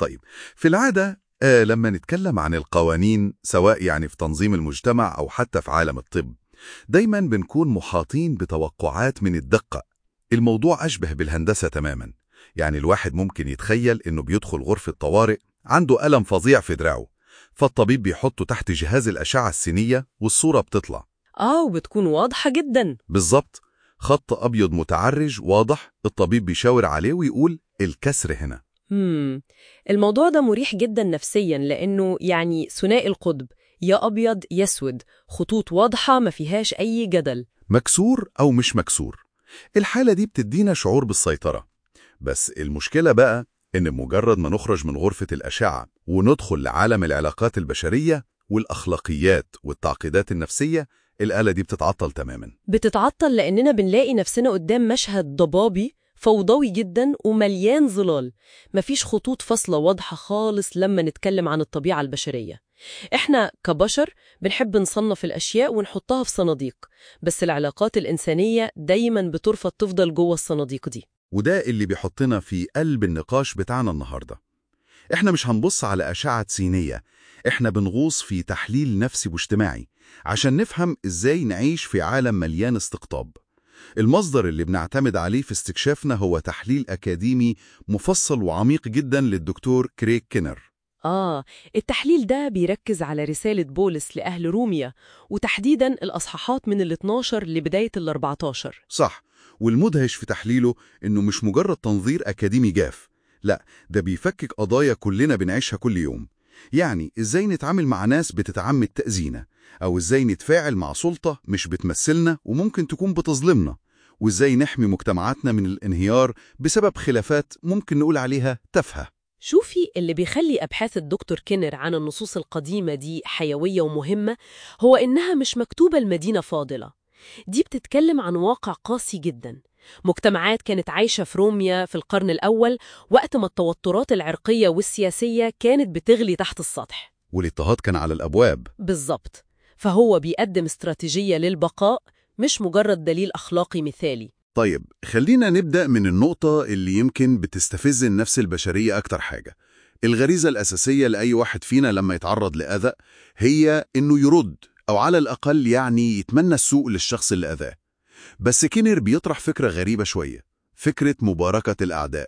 طيب في العادة آه لما نتكلم عن القوانين سواء يعني في تنظيم المجتمع أو حتى في عالم الطب دايما بنكون محاطين بتوقعات من الدقة الموضوع أشبه بالهندسة تماما يعني الواحد ممكن يتخيل إنه بيدخل غرفة طوارئ عنده ألم فظيع في دراعه فالطبيب بيحطه تحت جهاز الأشعة السينية والصورة بتطلع آه وبتكون واضحة جدا بالظبط خط أبيض متعرج واضح الطبيب بيشاور عليه ويقول الكسر هنا مم. الموضوع ده مريح جدا نفسيا لأنه يعني ثنائي القطب يا أبيض يا أسود خطوط واضحة ما فيهاش أي جدل مكسور أو مش مكسور الحالة دي بتدينا شعور بالسيطرة بس المشكلة بقى إن مجرد ما نخرج من غرفة الأشعة وندخل لعالم العلاقات البشرية والأخلاقيات والتعقيدات النفسية الآلة دي بتتعطل تماما بتتعطل لأننا بنلاقي نفسنا قدام مشهد ضبابي فوضوي جدا ومليان ظلال مفيش خطوط فاصلة واضحة خالص لما نتكلم عن الطبيعة البشرية إحنا كبشر بنحب نصنف الأشياء ونحطها في صناديق بس العلاقات الإنسانية دايما بترفض تفضل جوه الصناديق دي وده اللي بيحطنا في قلب النقاش بتاعنا النهاردة احنا مش هنبص على أشعة سينية احنا بنغوص في تحليل نفسي واجتماعي عشان نفهم ازاي نعيش في عالم مليان استقطاب المصدر اللي بنعتمد عليه في استكشافنا هو تحليل أكاديمي مفصل وعميق جدا للدكتور كريك كينر آه التحليل ده بيركز على رسالة بولس لأهل روميا وتحديدا الأصحاحات من ال 12 لبداية ال 14 صح والمدهش في تحليله إنه مش مجرد تنظير أكاديمي جاف لا ده بيفكك قضايا كلنا بنعيشها كل يوم يعني إزاي نتعامل مع ناس بتتعمد تأذينا أو إزاي نتفاعل مع سلطة مش بتمثلنا وممكن تكون بتظلمنا وإزاي نحمي مجتمعاتنا من الانهيار بسبب خلافات ممكن نقول عليها تافهة شوفي اللي بيخلي أبحاث الدكتور كينر عن النصوص القديمة دي حيوية ومهمة هو إنها مش مكتوبة المدينة فاضلة دي بتتكلم عن واقع قاسي جدا مجتمعات كانت عايشة في روميا في القرن الأول وقت ما التوترات العرقية والسياسية كانت بتغلي تحت السطح والاضطهاد كان على الأبواب بالظبط فهو بيقدم استراتيجية للبقاء مش مجرد دليل أخلاقي مثالي طيب خلينا نبدأ من النقطة اللي يمكن بتستفز النفس البشرية أكتر حاجة الغريزة الأساسية لأي واحد فينا لما يتعرض لأذى هي إنه يرد أو على الأقل يعني يتمنى السوء للشخص اللي أذاه بس كينر بيطرح فكرة غريبة شوية فكرة مباركة الأعداء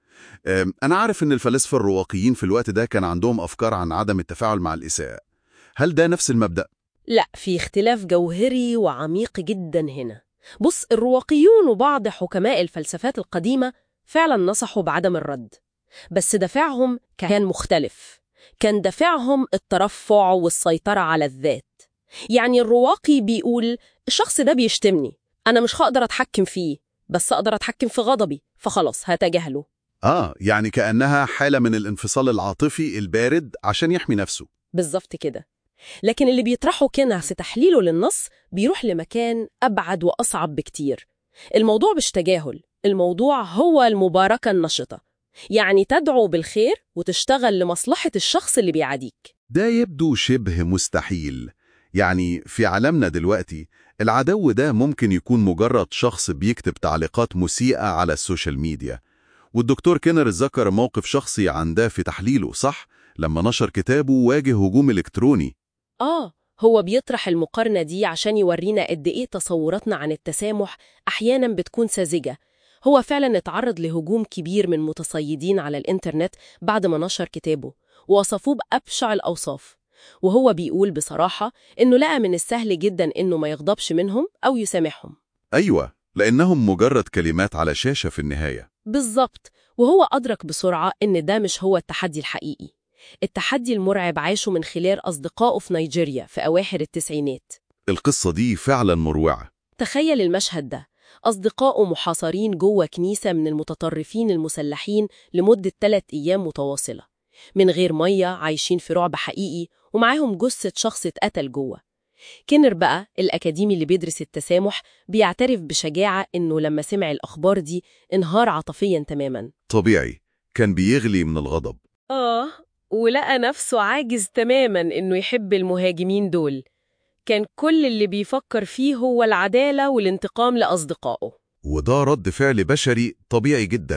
أم، أنا عارف إن الفلاسفة الرواقيين في الوقت ده كان عندهم أفكار عن عدم التفاعل مع الإساءة هل ده نفس المبدأ؟ لا في اختلاف جوهري وعميق جدا هنا بص الرواقيون وبعض حكماء الفلسفات القديمة فعلا نصحوا بعدم الرد بس دافعهم كان مختلف كان دافعهم الترفع والسيطرة على الذات يعني الرواقي بيقول الشخص ده بيشتمني أنا مش هقدر أتحكم فيه بس أقدر أتحكم في غضبي فخلاص هتجاهله آه يعني كأنها حالة من الانفصال العاطفي البارد عشان يحمي نفسه بالظبط كده لكن اللي بيطرحه كينر في تحليله للنص بيروح لمكان أبعد وأصعب بكتير الموضوع مش تجاهل الموضوع هو المباركة النشطة يعني تدعو بالخير وتشتغل لمصلحة الشخص اللي بيعاديك ده يبدو شبه مستحيل يعني في عالمنا دلوقتي العدو ده ممكن يكون مجرد شخص بيكتب تعليقات مسيئة على السوشيال ميديا والدكتور كينر ذكر موقف شخصي عن ده في تحليله صح؟ لما نشر كتابه واجه هجوم إلكتروني آه هو بيطرح المقارنة دي عشان يورينا قد إيه تصوراتنا عن التسامح أحيانا بتكون ساذجة هو فعلا اتعرض لهجوم كبير من متصيدين على الإنترنت بعد ما نشر كتابه ووصفوه بأبشع الأوصاف وهو بيقول بصراحة إنه لقى من السهل جدا إنه ما يغضبش منهم أو يسامحهم أيوة لأنهم مجرد كلمات على شاشة في النهاية بالظبط وهو أدرك بسرعة إن ده مش هو التحدي الحقيقي التحدي المرعب عاشه من خلال أصدقائه في نيجيريا في أواخر التسعينات القصة دي فعلا مروعة تخيل المشهد ده أصدقائه محاصرين جوه كنيسة من المتطرفين المسلحين لمدة ثلاث أيام متواصلة من غير مية عايشين في رعب حقيقي ومعاهم جثة شخص اتقتل جوه كينر بقى الأكاديمي اللي بيدرس التسامح بيعترف بشجاعة إنه لما سمع الأخبار دي انهار عاطفيا تماما طبيعي كان بيغلي من الغضب آه ولقى نفسه عاجز تماما إنه يحب المهاجمين دول كان كل اللي بيفكر فيه هو العدالة والانتقام لأصدقائه وده رد فعل بشري طبيعي جدا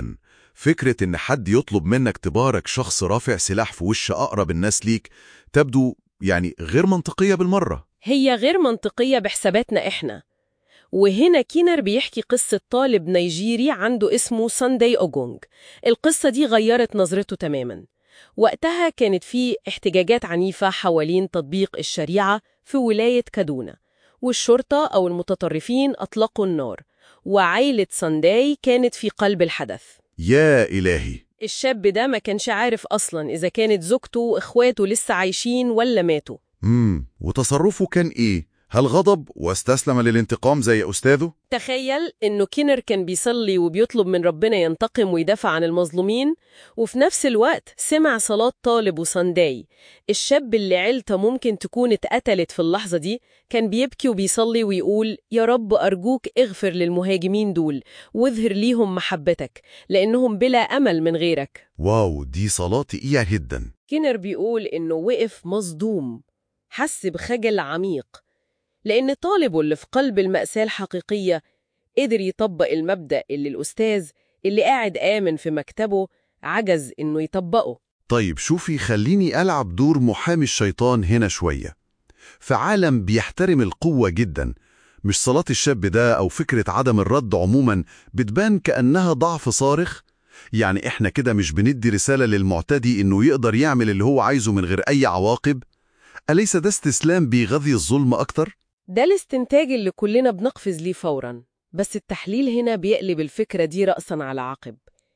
فكرة إن حد يطلب منك تبارك شخص رافع سلاح في وش أقرب الناس ليك تبدو يعني غير منطقية بالمرة هي غير منطقية بحساباتنا إحنا وهنا كينر بيحكي قصة طالب نيجيري عنده اسمه سانداي أوجونج القصة دي غيرت نظرته تماما وقتها كانت في احتجاجات عنيفة حوالين تطبيق الشريعة في ولاية كادونا والشرطة أو المتطرفين أطلقوا النار وعائلة سانداي كانت في قلب الحدث يا إلهي الشاب ده ما كانش عارف أصلا إذا كانت زوجته وإخواته لسه عايشين ولا ماتوا مم. وتصرفه كان إيه؟ هل غضب واستسلم للانتقام زي أستاذه؟ تخيل إنه كينر كان بيصلي وبيطلب من ربنا ينتقم ويدافع عن المظلومين وفي نفس الوقت سمع صلاة طالب وسانداي الشاب اللي عيلته ممكن تكون اتقتلت في اللحظة دي كان بيبكي وبيصلي ويقول يا رب أرجوك اغفر للمهاجمين دول واظهر ليهم محبتك لأنهم بلا أمل من غيرك واو دي صلاة تقيلة جدا كينر بيقول إنه وقف مصدوم حس بخجل عميق لأن طالبه اللي في قلب المأساة الحقيقية قدر يطبق المبدأ اللي الأستاذ اللي قاعد آمن في مكتبه عجز إنه يطبقه طيب شوفي خليني ألعب دور محامي الشيطان هنا شوية في عالم بيحترم القوة جدا مش صلاة الشاب ده أو فكرة عدم الرد عموما بتبان كأنها ضعف صارخ يعني إحنا كده مش بندي رسالة للمعتدي إنه يقدر يعمل اللي هو عايزه من غير أي عواقب أليس ده استسلام بيغذي الظلم أكتر؟ ده الاستنتاج اللي كلنا بنقفز ليه فورا بس التحليل هنا بيقلب الفكرة دي رأسا على عقب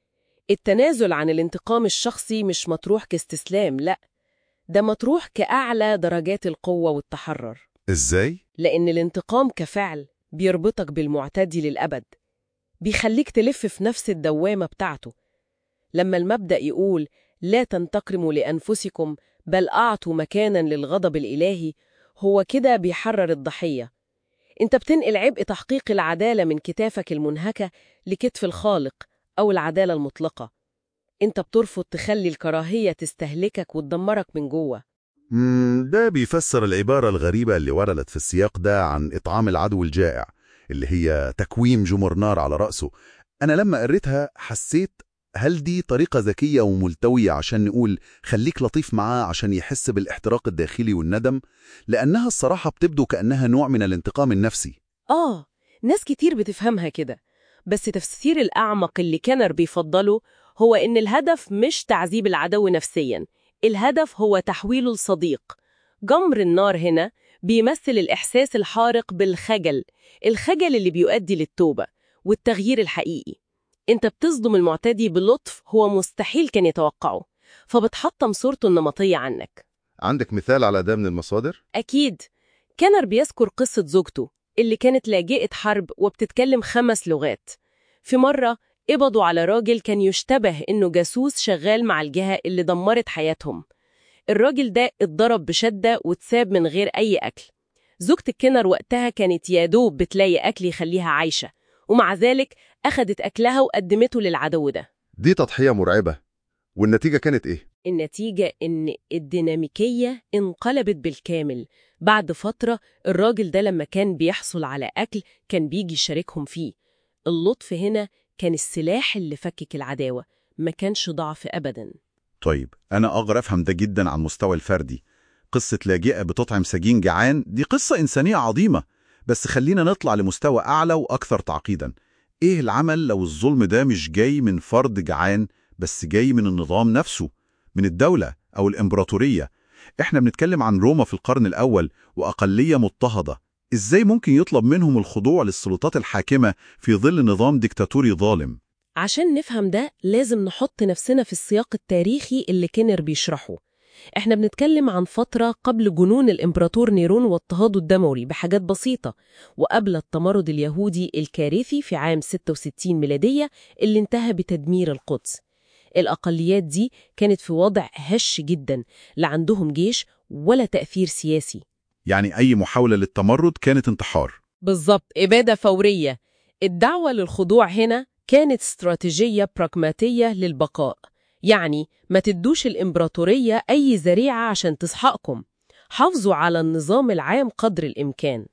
التنازل عن الانتقام الشخصي مش مطروح كاستسلام لا ده مطروح كأعلى درجات القوة والتحرر إزاي؟ لأن الانتقام كفعل بيربطك بالمعتدي للأبد بيخليك تلف في نفس الدوامة بتاعته لما المبدأ يقول لا تنتقموا لأنفسكم بل أعطوا مكانا للغضب الإلهي هو كده بيحرر الضحية انت بتنقل عبء تحقيق العدالة من كتافك المنهكة لكتف الخالق أو العدالة المطلقة انت بترفض تخلي الكراهية تستهلكك وتدمرك من جوه مم، ده بيفسر العبارة الغريبة اللي وردت في السياق ده عن إطعام العدو الجائع اللي هي تكويم جمر نار على رأسه أنا لما قريتها حسيت هل دي طريقة ذكية وملتوية عشان نقول خليك لطيف معاه عشان يحس بالاحتراق الداخلي والندم؟ لأنها الصراحة بتبدو كأنها نوع من الانتقام النفسي آه ناس كتير بتفهمها كده بس تفسير الأعمق اللي كانر بيفضله هو إن الهدف مش تعذيب العدو نفسياً الهدف هو تحويله لصديق جمر النار هنا بيمثل الإحساس الحارق بالخجل الخجل اللي بيؤدي للتوبة والتغيير الحقيقي انت بتصدم المعتدي بلطف هو مستحيل كان يتوقعه فبتحطم صورته النمطية عنك عندك مثال على ده من المصادر؟ أكيد كانر بيذكر قصة زوجته اللي كانت لاجئة حرب وبتتكلم خمس لغات في مرة قبضوا على راجل كان يشتبه إنه جاسوس شغال مع الجهة اللي دمرت حياتهم الراجل ده اتضرب بشدة واتساب من غير أي أكل زوجة كينر وقتها كانت يا دوب بتلاقي أكل يخليها عايشة ومع ذلك أخدت أكلها وقدمته للعدو ده دي تضحية مرعبة والنتيجة كانت إيه؟ النتيجة إن الديناميكية انقلبت بالكامل بعد فترة الراجل ده لما كان بيحصل على أكل كان بيجي يشاركهم فيه اللطف هنا كان السلاح اللي فكك العداوة ما كانش ضعف أبدا طيب أنا أقدر أفهم ده جدا على المستوى الفردي قصة لاجئة بتطعم سجين جعان دي قصة إنسانية عظيمة بس خلينا نطلع لمستوى أعلى وأكثر تعقيدا إيه العمل لو الظلم ده مش جاي من فرد جعان بس جاي من النظام نفسه من الدولة أو الإمبراطورية إحنا بنتكلم عن روما في القرن الأول وأقلية مضطهدة إزاي ممكن يطلب منهم الخضوع للسلطات الحاكمة في ظل نظام ديكتاتوري ظالم؟ عشان نفهم ده لازم نحط نفسنا في السياق التاريخي اللي كينر بيشرحه احنا بنتكلم عن فترة قبل جنون الإمبراطور نيرون واضطهاده الدموي بحاجات بسيطة وقبل التمرد اليهودي الكارثي في عام 66 ميلادية اللي انتهى بتدمير القدس الأقليات دي كانت في وضع هش جدا لا عندهم جيش ولا تأثير سياسي يعني أي محاولة للتمرد كانت انتحار بالظبط إبادة فورية الدعوة للخضوع هنا كانت استراتيجية براغماتية للبقاء يعني ما تدوش الإمبراطورية أي ذريعة عشان تسحقكم حافظوا على النظام العام قدر الإمكان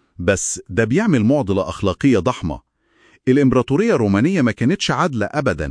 بس ده بيعمل معضلة أخلاقية ضخمة الإمبراطورية الرومانية ما كانتش عادلة أبدا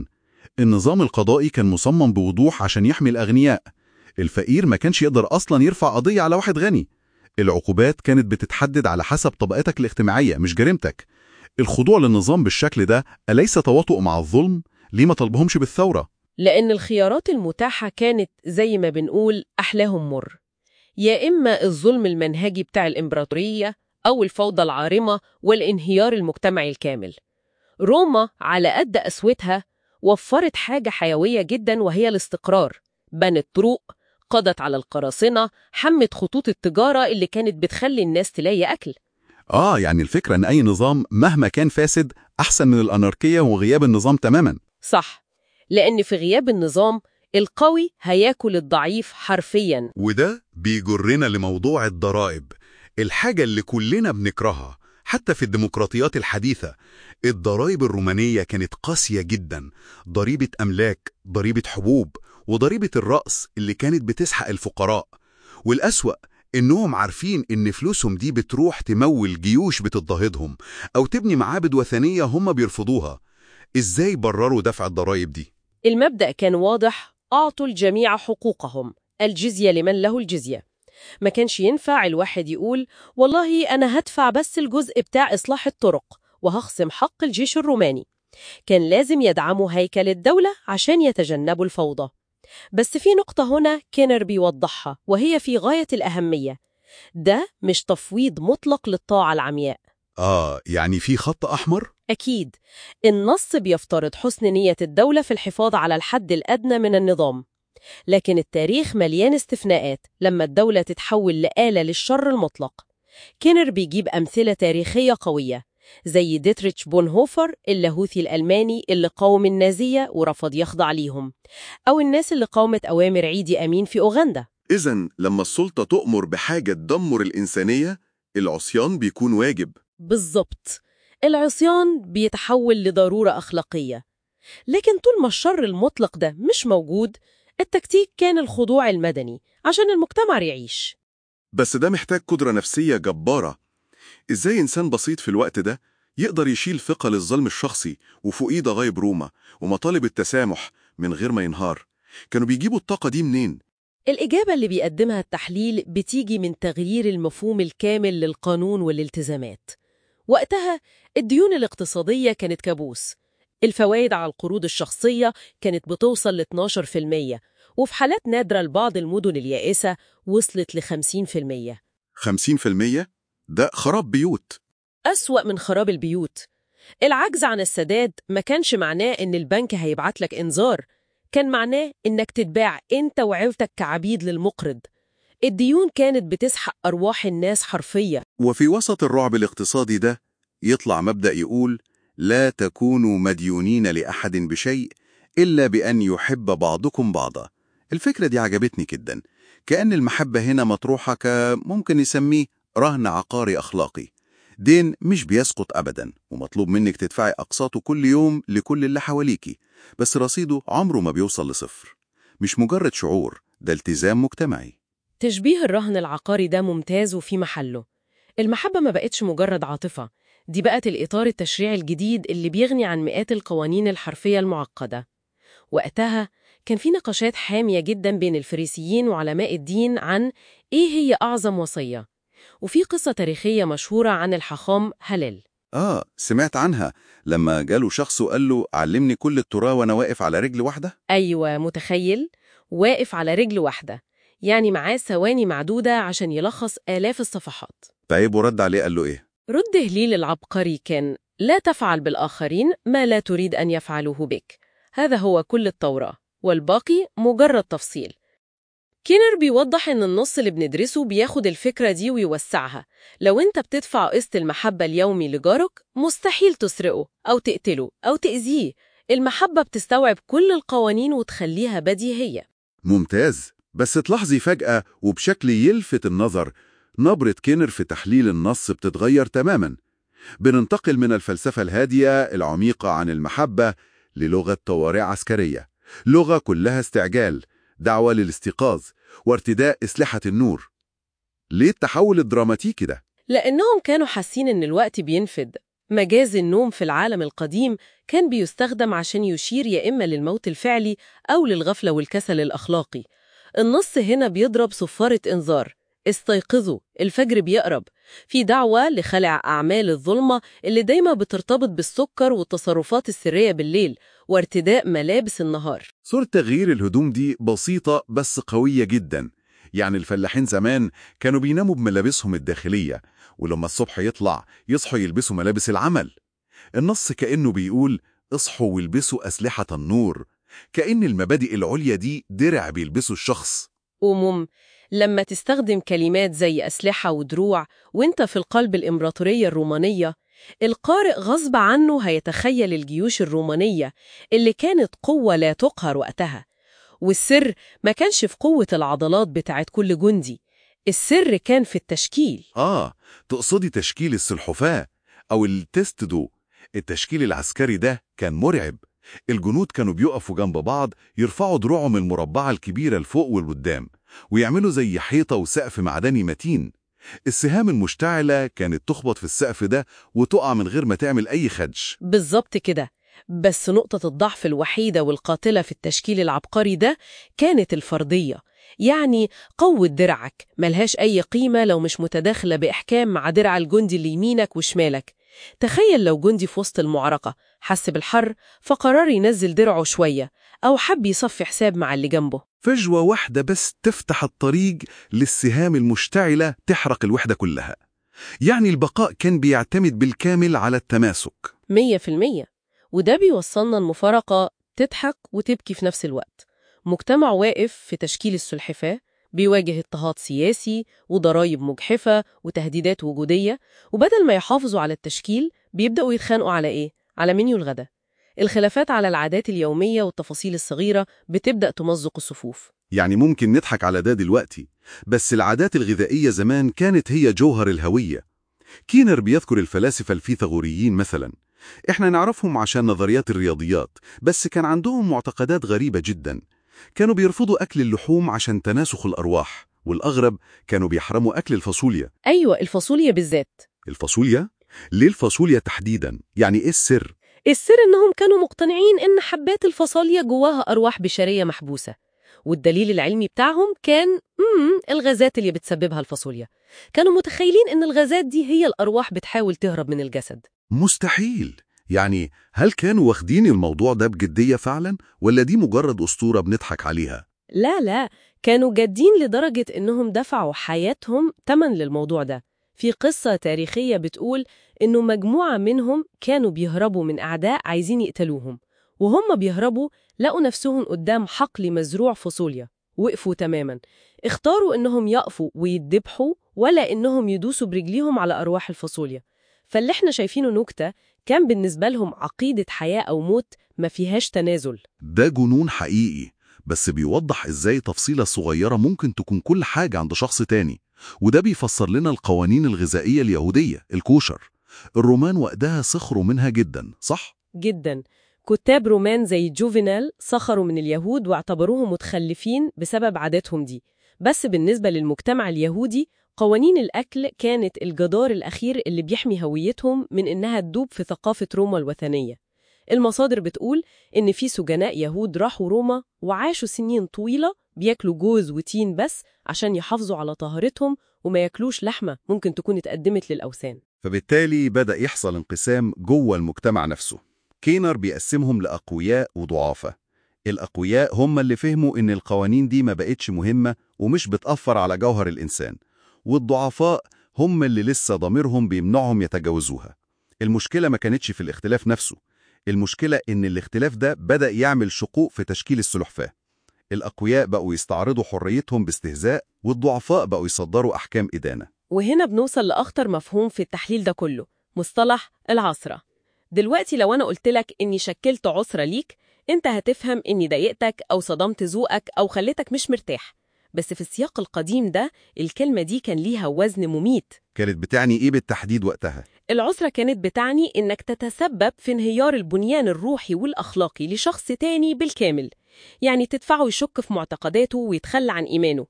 النظام القضائي كان مصمم بوضوح عشان يحمي الأغنياء الفقير ما كانش يقدر أصلا يرفع قضية على واحد غني العقوبات كانت بتتحدد على حسب طبقتك الاجتماعية مش جريمتك الخضوع للنظام بالشكل ده أليس تواطؤ مع الظلم؟ ليه ما طلبهمش بالثورة؟ لأن الخيارات المتاحة كانت زي ما بنقول أحلاهم مر يا إما الظلم المنهجي بتاع الإمبراطورية أو الفوضى العارمة والانهيار المجتمعي الكامل روما على قد قسوتها وفرت حاجة حيوية جدا وهي الاستقرار بنت طرق قضت على القراصنة حمت خطوط التجارة اللي كانت بتخلي الناس تلاقي أكل آه يعني الفكرة إن أي نظام مهما كان فاسد أحسن من الأناركية وغياب النظام تماما صح لأن في غياب النظام القوي هياكل الضعيف حرفياً وده بيجرنا لموضوع الضرائب الحاجة اللي كلنا بنكرهها حتى في الديمقراطيات الحديثة الضرائب الرومانية كانت قاسية جدا ضريبة أملاك ضريبة حبوب وضريبة الرأس اللي كانت بتسحق الفقراء والأسوأ إنهم عارفين إن فلوسهم دي بتروح تمول جيوش بتضطهدهم أو تبني معابد وثنية هم بيرفضوها إزاي برروا دفع الضرائب دي؟ المبدأ كان واضح أعطوا الجميع حقوقهم الجزية لمن له الجزية ما كانش ينفع الواحد يقول والله أنا هدفع بس الجزء بتاع إصلاح الطرق وهخصم حق الجيش الروماني كان لازم يدعموا هيكل الدولة عشان يتجنبوا الفوضى بس في نقطة هنا كينر بيوضحها وهي في غاية الأهمية ده مش تفويض مطلق للطاعة العمياء آه يعني في خط أحمر؟ أكيد النص بيفترض حسن نية الدولة في الحفاظ على الحد الأدنى من النظام لكن التاريخ مليان استثناءات لما الدولة تتحول لآلة للشر المطلق كينر بيجيب أمثلة تاريخية قوية زي ديتريتش بونهوفر اللاهوثي الألماني اللي قاوم النازية ورفض يخضع ليهم أو الناس اللي قاومت أوامر عيدي أمين في أوغندا إذا لما السلطة تؤمر بحاجة تدمر الإنسانية العصيان بيكون واجب بالظبط العصيان بيتحول لضرورة أخلاقية لكن طول ما الشر المطلق ده مش موجود التكتيك كان الخضوع المدني عشان المجتمع يعيش بس ده محتاج قدرة نفسية جبارة إزاي إنسان بسيط في الوقت ده يقدر يشيل ثقة للظلم الشخصي وفوقيه ضغايب روما ومطالب التسامح من غير ما ينهار كانوا بيجيبوا الطاقة دي منين؟ الإجابة اللي بيقدمها التحليل بتيجي من تغيير المفهوم الكامل للقانون والالتزامات وقتها الديون الاقتصادية كانت كابوس الفوائد على القروض الشخصية كانت بتوصل ل 12% وفي حالات نادرة لبعض المدن اليائسة وصلت ل 50% 50% ده خراب بيوت أسوأ من خراب البيوت العجز عن السداد ما كانش معناه إن البنك هيبعت لك إنذار كان معناه إنك تتباع أنت وعيلتك كعبيد للمقرض الديون كانت بتسحق أرواح الناس حرفيا وفي وسط الرعب الاقتصادي ده يطلع مبدأ يقول لا تكونوا مديونين لأحد بشيء إلا بأن يحب بعضكم بعضا الفكرة دي عجبتني جدا كأن المحبة هنا مطروحة كممكن نسميه رهن عقاري أخلاقي دين مش بيسقط أبدا ومطلوب منك تدفعي أقساطه كل يوم لكل اللي حواليكي بس رصيده عمره ما بيوصل لصفر مش مجرد شعور ده التزام مجتمعي تشبيه الرهن العقاري ده ممتاز وفي محله المحبة ما بقتش مجرد عاطفة دي بقت الإطار التشريعي الجديد اللي بيغني عن مئات القوانين الحرفية المعقدة وقتها كان في نقاشات حامية جدا بين الفريسيين وعلماء الدين عن إيه هي أعظم وصية وفي قصة تاريخية مشهورة عن الحاخام هلال آه سمعت عنها لما جاله شخص وقال له علمني كل التراة وأنا واقف على رجل واحدة أيوة متخيل واقف على رجل واحدة يعني معاه ثواني معدودة عشان يلخص آلاف الصفحات طيب ورد عليه قال له إيه رد هليل العبقري كان لا تفعل بالآخرين ما لا تريد أن يفعلوه بك هذا هو كل التوراة والباقي مجرد تفصيل كينر بيوضح إن النص اللي بندرسه بياخد الفكرة دي ويوسعها لو أنت بتدفع قسط المحبة اليومي لجارك مستحيل تسرقه أو تقتله أو تأذيه المحبة بتستوعب كل القوانين وتخليها بديهية ممتاز بس تلاحظي فجأة وبشكل يلفت النظر نبرة كينر في تحليل النص بتتغير تماما بننتقل من الفلسفة الهادية العميقة عن المحبة للغة طوارئ عسكرية لغة كلها استعجال دعوة للاستيقاظ وارتداء أسلحة النور ليه التحول الدراماتيكي ده؟ لأنهم كانوا حاسين إن الوقت بينفد مجاز النوم في العالم القديم كان بيستخدم عشان يشير يا إما للموت الفعلي أو للغفلة والكسل الأخلاقي النص هنا بيضرب صفارة إنذار استيقظوا الفجر بيقرب في دعوة لخلع أعمال الظلمة اللي دايما بترتبط بالسكر والتصرفات السرية بالليل وارتداء ملابس النهار صورة تغيير الهدوم دي بسيطة بس قوية جدا يعني الفلاحين زمان كانوا بيناموا بملابسهم الداخلية ولما الصبح يطلع يصحوا يلبسوا ملابس العمل النص كأنه بيقول اصحوا والبسوا أسلحة النور كأن المبادئ العليا دي درع بيلبسوا الشخص أمم لما تستخدم كلمات زي أسلحة ودروع وانت في القلب الإمبراطورية الرومانية القارئ غصب عنه هيتخيل الجيوش الرومانية اللي كانت قوة لا تقهر وقتها والسر ما كانش في قوة العضلات بتاعت كل جندي السر كان في التشكيل آه تقصدي تشكيل السلحفاة أو التستدو التشكيل العسكري ده كان مرعب الجنود كانوا بيقفوا جنب بعض يرفعوا دروعهم المربعة الكبيرة لفوق والقدام ويعملوا زي حيطة وسقف معدني متين السهام المشتعلة كانت تخبط في السقف ده وتقع من غير ما تعمل أي خدش بالظبط كده بس نقطة الضعف الوحيدة والقاتلة في التشكيل العبقري ده كانت الفردية يعني قوة درعك ملهاش أي قيمة لو مش متداخلة بإحكام مع درع الجندي اللي يمينك وشمالك تخيل لو جندي في وسط المعركة حس بالحر فقرر ينزل درعه شوية أو حب يصفي حساب مع اللي جنبه فجوة واحدة بس تفتح الطريق للسهام المشتعلة تحرق الوحدة كلها يعني البقاء كان بيعتمد بالكامل على التماسك مية في المية وده بيوصلنا المفارقة تضحك وتبكي في نفس الوقت مجتمع واقف في تشكيل السلحفاة بيواجه اضطهاد سياسي وضرائب مجحفة وتهديدات وجودية وبدل ما يحافظوا على التشكيل بيبدأوا يتخانقوا على إيه؟ على منيو الغداء الخلافات على العادات اليومية والتفاصيل الصغيرة بتبدأ تمزق الصفوف يعني ممكن نضحك على ده دلوقتي بس العادات الغذائية زمان كانت هي جوهر الهوية كينر بيذكر الفلاسفة الفيثاغوريين مثلا احنا نعرفهم عشان نظريات الرياضيات بس كان عندهم معتقدات غريبة جدا كانوا بيرفضوا أكل اللحوم عشان تناسخ الأرواح والأغرب كانوا بيحرموا أكل الفاصوليا أيوة الفاصوليا بالذات الفاصوليا؟ ليه الفاصوليا تحديدا؟ يعني إيه السر؟ السر إنهم كانوا مقتنعين إن حبات الفاصوليا جواها أرواح بشرية محبوسة والدليل العلمي بتاعهم كان مم الغازات اللي بتسببها الفاصوليا كانوا متخيلين إن الغازات دي هي الأرواح بتحاول تهرب من الجسد مستحيل يعني هل كانوا واخدين الموضوع ده بجدية فعلا ولا دي مجرد أسطورة بنضحك عليها؟ لا لا كانوا جادين لدرجة إنهم دفعوا حياتهم تمن للموضوع ده في قصة تاريخية بتقول إنه مجموعة منهم كانوا بيهربوا من أعداء عايزين يقتلوهم وهم بيهربوا لقوا نفسهم قدام حقل مزروع فاصوليا وقفوا تماما اختاروا إنهم يقفوا ويتذبحوا ولا إنهم يدوسوا برجليهم على أرواح الفاصوليا فاللي احنا شايفينه نكتة كان بالنسبة لهم عقيدة حياة أو موت ما فيهاش تنازل ده جنون حقيقي بس بيوضح إزاي تفصيلة صغيرة ممكن تكون كل حاجة عند شخص تاني وده بيفسر لنا القوانين الغذائية اليهودية الكوشر الرومان وقتها سخروا منها جدا صح؟ جدا كتاب رومان زي جوفينال سخروا من اليهود واعتبروهم متخلفين بسبب عاداتهم دي بس بالنسبة للمجتمع اليهودي قوانين الأكل كانت الجدار الأخير اللي بيحمي هويتهم من إنها تدوب في ثقافة روما الوثنية المصادر بتقول إن في سجناء يهود راحوا روما وعاشوا سنين طويلة بياكلوا جوز وتين بس عشان يحافظوا على طهارتهم وما ياكلوش لحمة ممكن تكون اتقدمت للأوثان فبالتالي بدأ يحصل انقسام جوه المجتمع نفسه كينر بيقسمهم لأقوياء وضعافة الأقوياء هم اللي فهموا إن القوانين دي ما بقتش مهمة ومش بتأثر على جوهر الإنسان والضعفاء هم اللي لسه ضميرهم بيمنعهم يتجاوزوها المشكلة ما كانتش في الاختلاف نفسه المشكلة إن الاختلاف ده بدأ يعمل شقوق في تشكيل السلحفاة الأقوياء بقوا يستعرضوا حريتهم باستهزاء والضعفاء بقوا يصدروا أحكام إدانة وهنا بنوصل لأخطر مفهوم في التحليل ده كله مصطلح العصرة دلوقتي لو أنا قلت لك إني شكلت عسرة ليك أنت هتفهم إني ضايقتك أو صدمت ذوقك أو خليتك مش مرتاح بس في السياق القديم ده الكلمة دي كان ليها وزن مميت كانت بتعني إيه بالتحديد وقتها؟ العسرة كانت بتعني إنك تتسبب في انهيار البنيان الروحي والأخلاقي لشخص تاني بالكامل يعني تدفعه يشك في معتقداته ويتخلى عن إيمانه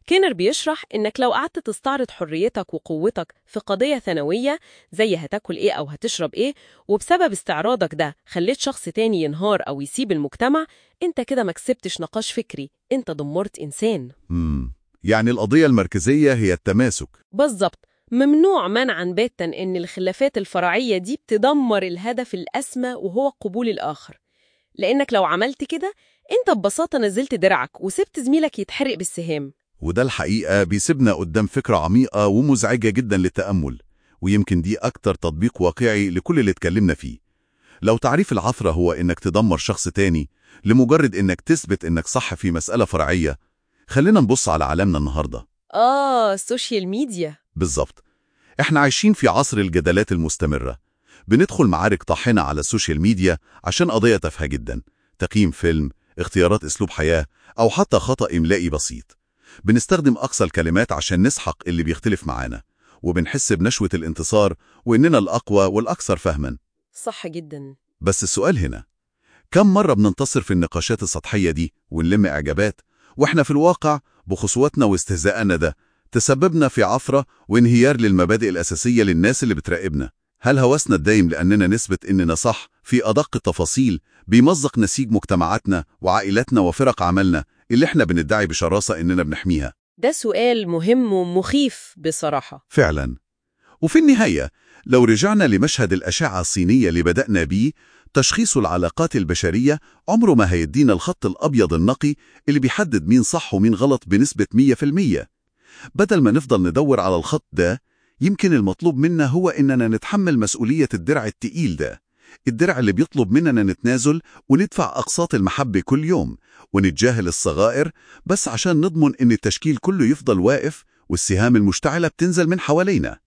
كينر بيشرح إنك لو قعدت تستعرض حريتك وقوتك في قضية ثانوية زي هتاكل إيه أو هتشرب إيه وبسبب استعراضك ده خليت شخص تاني ينهار أو يسيب المجتمع أنت كده ما كسبتش نقاش فكري أنت دمرت إنسان مم. يعني القضية المركزية هي التماسك بالظبط ممنوع منعا باتا إن الخلافات الفرعية دي بتدمر الهدف الأسمى وهو قبول الآخر لأنك لو عملت كده أنت ببساطة نزلت درعك وسبت زميلك يتحرق بالسهام وده الحقيقة بيسيبنا قدام فكرة عميقة ومزعجة جدا للتأمل ويمكن دي أكتر تطبيق واقعي لكل اللي اتكلمنا فيه لو تعريف العثرة هو إنك تدمر شخص تاني لمجرد إنك تثبت إنك صح في مسألة فرعية خلينا نبص على عالمنا النهاردة آه السوشيال ميديا بالظبط احنا عايشين في عصر الجدالات المستمرة بندخل معارك طاحنة على السوشيال ميديا عشان قضية تافهة جدا تقييم فيلم اختيارات اسلوب حياة او حتى خطأ املائي بسيط بنستخدم اقصى الكلمات عشان نسحق اللي بيختلف معانا وبنحس بنشوة الانتصار واننا الاقوى والاكثر فهما صح جدا بس السؤال هنا كم مرة بننتصر في النقاشات السطحية دي ونلم إعجابات وإحنا في الواقع بخصواتنا واستهزاءنا ده تسببنا في عفرة وانهيار للمبادئ الأساسية للناس اللي بتراقبنا هل هوسنا الدايم لأننا نثبت إننا صح في أدق التفاصيل بيمزق نسيج مجتمعاتنا وعائلاتنا وفرق عملنا اللي إحنا بندعي بشراسة إننا بنحميها ده سؤال مهم ومخيف بصراحة فعلا وفي النهاية لو رجعنا لمشهد الأشعة الصينية اللي بدأنا بيه تشخيص العلاقات البشرية عمره ما هيدينا الخط الأبيض النقي اللي بيحدد مين صح ومين غلط بنسبة 100% بدل ما نفضل ندور على الخط ده يمكن المطلوب منا هو إننا نتحمل مسؤولية الدرع التقيل ده الدرع اللي بيطلب مننا نتنازل وندفع أقساط المحبة كل يوم ونتجاهل الصغائر بس عشان نضمن إن التشكيل كله يفضل واقف والسهام المشتعلة بتنزل من حوالينا